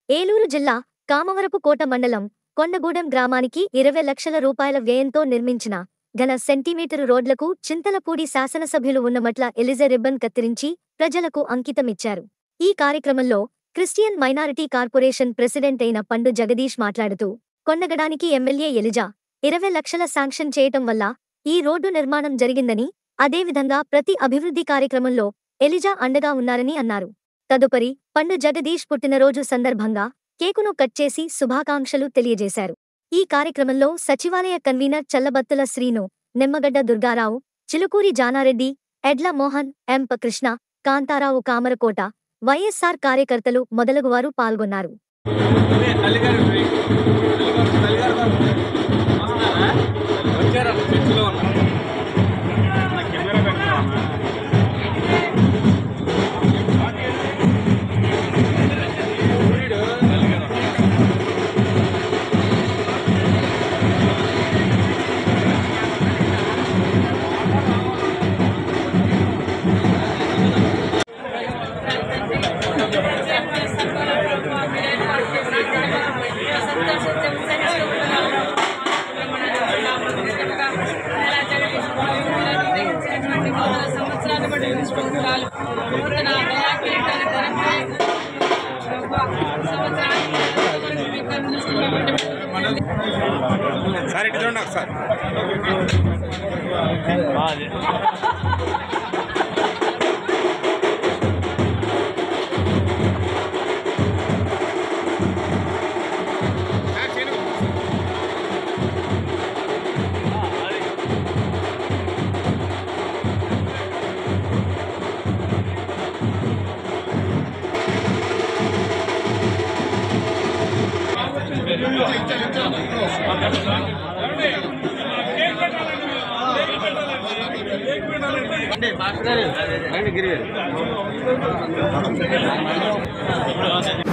ఏలూరు జిల్లా కామవరపుకోట మండలం కొండగూడెం గ్రామానికి ఇరవై లక్షల రూపాయల వ్యయంతో నిర్మించిన ఘన సెంటీమీటరు రోడ్లకు చింతలపూడి శాసనసభ్యులు ఉన్నమట్ల ఎలిజా రిబ్బన్ కత్తిరించి ప్రజలకు అంకితమిచ్చారు ఈ కార్యక్రమంలో క్రిస్టియన్ మైనారిటీ కార్పొరేషన్ ప్రెసిడెంట్ అయిన పండు జగదీష్ మాట్లాడుతూ కొండగడానికి ఎమ్మెల్యే ఎలిజా ఇరవై లక్షల శాంక్షన్ చేయటం వల్ల ఈ రోడ్డు నిర్మాణం జరిగిందని అదేవిధంగా ప్రతి అభివృద్ధి కార్యక్రమంలో ఎలిజా అండగా ఉన్నారని అన్నారు తదుపరి పండు జగదీష్ పుట్టినరోజు సందర్భంగా కేకును కట్ చేసి శుభాకాంక్షలు తెలియజేశారు ఈ కార్యక్రమంలో సచివాలయ కన్వీనర్ చల్లబత్తుల శ్రీను నిమ్మగడ్డ దుర్గారావు చిలుకూరి జానారెడ్డి ఎడ్ల మోహన్ ఎంప కృష్ణ కాంతారావు కామరకోట వైఎస్సార్ కార్యకర్తలు మొదలగువారు పాల్గొన్నారు వచ్చారా చర్చిలో ఉన్నారు కెమెరా పెట్టారా సంవత్సరాలు బట్టి తీసుకుంటున్నారు నూతన దయాకిరీటాన్ని ధరించి సంవత్సరానికి సార్ ఇటు చూడండి ఒకసారి గిరి